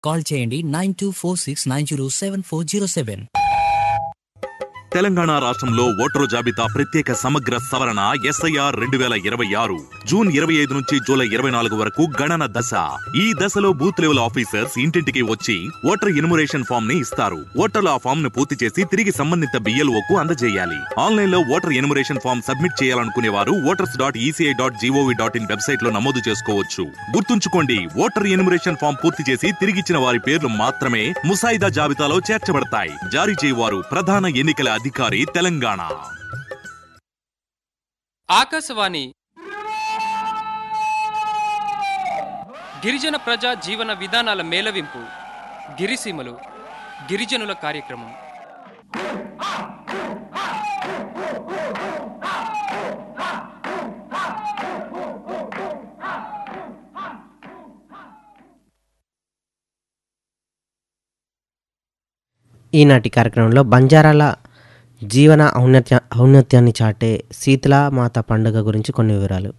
call చేయండి nine two four six nine zero seven four zero seven Telangana రాష్ట్రంలో ఓటరు జాబితా ప్రత్యేక సమగ్ర సవరణ ఎస్ఐఆర్ రెండు వేల ఇరవై ఆరు జూన్ ఇరవై ఐదు నుంచి జూలై ఇరవై నాలుగు వరకు గణన దశ ఈ దశలో బూత్ లెవెల్ ఆఫీసర్స్ ఇంటింటికి వచ్చి ఓటర్ ఎన్యుమరేషన్ ఫామ్ ని ఇస్తారు ఓటర్లు ఆ ఫామ్ ను పూర్తి చేసి తిరిగి సంబంధిత BLO కు అందజేయాలి ఆన్లైన్ లో ఓటర్ ఎన్యుమరేషన్ ఫామ్ సబ్మిట్ చేయాలనుకునే వారు voters dot ECI dot GOV dot in website లో నమోదు చేసుకోవచ్చు గుర్తుంచుకోండి ఓటర్ ఎన్యుమరేషన్ ఫామ్ పూర్తి చేసి తిరిగిచ్చిన వారి పేర్లు మాత్రమే ముసాయిదా జాబితాలో చేర్చబడతాయి జారీ చేయవారు ప్రధాన ఎన్నికల అధికారి తెలంగాణ ఆకాశవాణి గిరిజన ప్రజా జీవన విధానాల మేళవింపు గిరిసీమలు గిరిజనుల కార్యక్రమం ఈనాటి కార్యక్రమంలో బంజారాల జీవన ఔన్నత్య ఔన్నత్యాన్ని చాటే శీతలా మాత పండుగ గురించి కొన్ని వివరాలు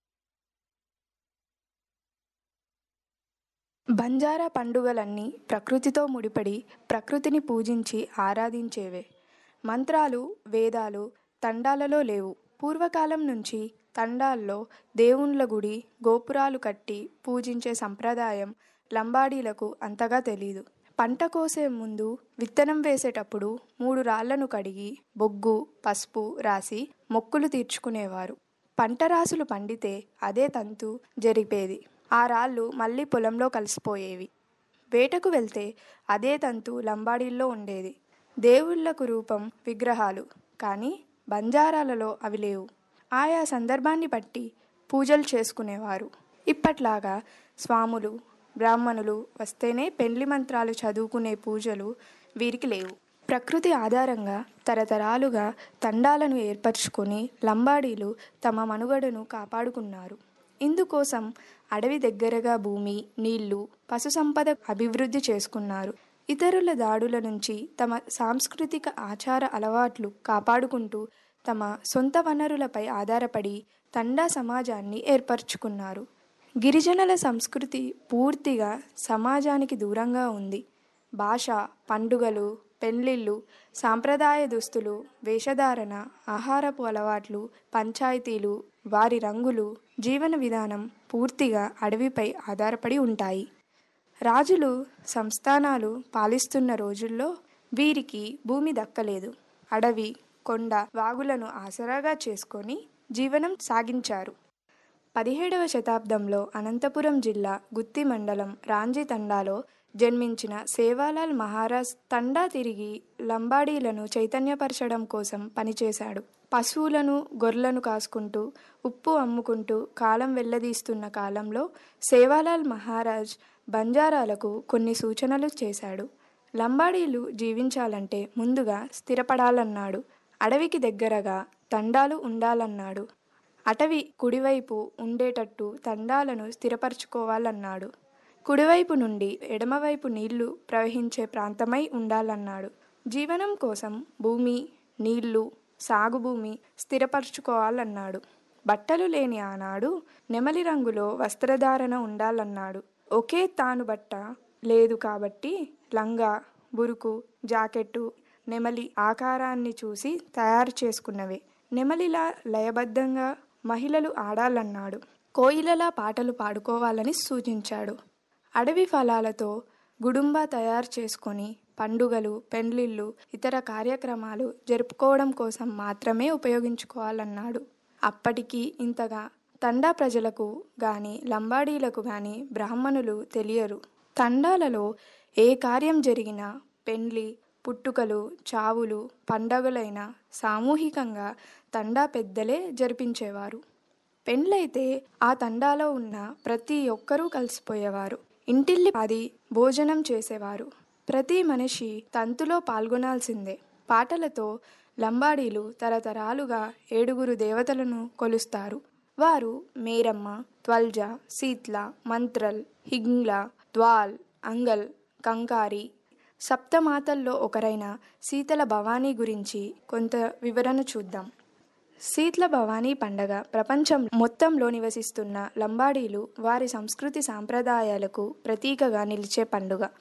బంజారా పండుగలన్నీ ప్రకృతితో ముడిపడి ప్రకృతిని పూజించి ఆరాధించేవే మంత్రాలు వేదాలు తండాలలో లేవు పూర్వకాలం నుంచి తండాల్లో దేవుళ్ళ గుడి గోపురాలు కట్టి పూజించే సంప్రదాయం లంబాడీలకు అంతగా తెలీదు పంట కోసే ముందు విత్తనం వేసేటప్పుడు మూడు రాళ్లను కడిగి బొగ్గు పసుపు రాసి మొక్కులు తీర్చుకునేవారు పంట రాసులు పండితే అదే తంతు జరిపేది ఆ రాళ్ళు మళ్ళీ పొలంలో కలిసిపోయేవి వేటకు వెళ్తే అదే తంతు లంబాడీల్లో ఉండేది దేవుళ్ళకు రూపం విగ్రహాలు కానీ బంజారాలలో అవి లేవు ఆయా సందర్భాన్ని బట్టి పూజలు చేసుకునేవారు ఇప్పట్లాగా స్వాములు బ్రాహ్మణులు వస్తేనే పెళ్లి మంత్రాలు చదువుకునే పూజలు వీరికి లేవు ప్రకృతి ఆధారంగా తరతరాలుగా తండాలను ఏర్పరచుకొని లంబాడీలు తమ మనుగడను కాపాడుకున్నారు ఇందుకోసం అడవి దగ్గరగా భూమి నీళ్లు పశు సంపద అభివృద్ధి చేసుకున్నారు ఇతరుల దాడుల నుంచి తమ సాంస్కృతిక ఆచార అలవాట్లు కాపాడుకుంటూ తమ సొంత వనరులపై ఆధారపడి తండా సమాజాన్ని ఏర్పరచుకున్నారు గిరిజనుల సంస్కృతి పూర్తిగా సమాజానికి దూరంగా ఉంది భాష పండుగలు పెళ్లిళ్ళు సాంప్రదాయ దుస్తులు వేషధారణ ఆహారపు అలవాట్లు పంచాయతీలు వారి రంగులు జీవన విధానం పూర్తిగా అడవిపై ఆధారపడి ఉంటాయి రాజులు సంస్థానాలు పాలిస్తున్న రోజుల్లో వీరికి భూమి దక్కలేదు అడవి కొండ వాగులను ఆసరాగా చేసుకొని జీవనం సాగించారు పదిహేడవ శతాబ్దంలో అనంతపురం జిల్లా గుత్తి మండలం రాంజీ తండాలో జన్మించిన సేవాలాల్ మహారాజ్ తండా తిరిగి లంబాడీలను చైతన్యపరచడం కోసం పనిచేశాడు పశువులను గొర్రెలను కాసుకుంటూ ఉప్పు అమ్ముకుంటూ కాలం వెల్లదీస్తున్న కాలంలో సేవాలాల్ మహారాజ్ బంజారాలకు కొన్ని సూచనలు చేశాడు లంబాడీలు జీవించాలంటే ముందుగా స్థిరపడాలన్నాడు అడవికి దగ్గరగా తండాలు ఉండాలన్నాడు అటవి కుడివైపు ఉండేటట్టు తండాలను స్థిరపరచుకోవాలన్నాడు కుడివైపు నుండి ఎడమవైపు నీళ్లు ప్రవహించే ప్రాంతమై ఉండాలన్నాడు జీవనం కోసం భూమి నీళ్లు సాగుభూమి స్థిరపరచుకోవాలన్నాడు బట్టలు లేని ఆనాడు నెమలి రంగులో వస్త్రధారణ ఉండాలన్నాడు ఒకే తాను బట్ట లేదు కాబట్టి లంగా బురుకు జాకెట్టు నెమలి ఆకారాన్ని చూసి తయారు చేసుకున్నవే నెమలిలా లయబద్ధంగా మహిళలు ఆడాలన్నాడు కోయిలలా పాటలు పాడుకోవాలని సూచించాడు అడవి ఫలాలతో గుడుంబా తయారు చేసుకొని పండుగలు పెండ్లిళ్ళు ఇతర కార్యక్రమాలు జరుపుకోవడం కోసం మాత్రమే ఉపయోగించుకోవాలన్నాడు అప్పటికి ఇంతగా తండా ప్రజలకు గాని లంబాడీలకు గాని బ్రాహ్మణులు తెలియరు తండాలలో ఏ కార్యం జరిగినా పెండ్లి పుట్టుకలు చావులు పండగలైన సామూహికంగా తండా పెద్దలే జరిపించేవారు పెండ్లైతే ఆ తండాలో ఉన్న ప్రతి ఒక్కరూ కలిసిపోయేవారు ఇంటిల్లి పది భోజనం చేసేవారు ప్రతి మనిషి తంతులో పాల్గొనాల్సిందే పాటలతో లంబాడీలు తరతరాలుగా ఏడుగురు దేవతలను కొలుస్తారు వారు మేరమ్మ త్వల్జ శీత్ల మంత్రల్ హింగ్ల ద్వాల్ అంగల్ కంకారి సప్తమాతల్లో ఒకరైన శీతల భవానీ గురించి కొంత వివరణ చూద్దాం శీతల భవానీ పండగ ప్రపంచం మొత్తంలో నివసిస్తున్న లంబాడీలు వారి సంస్కృతి సాంప్రదాయాలకు ప్రతీకగా నిలిచే పండుగ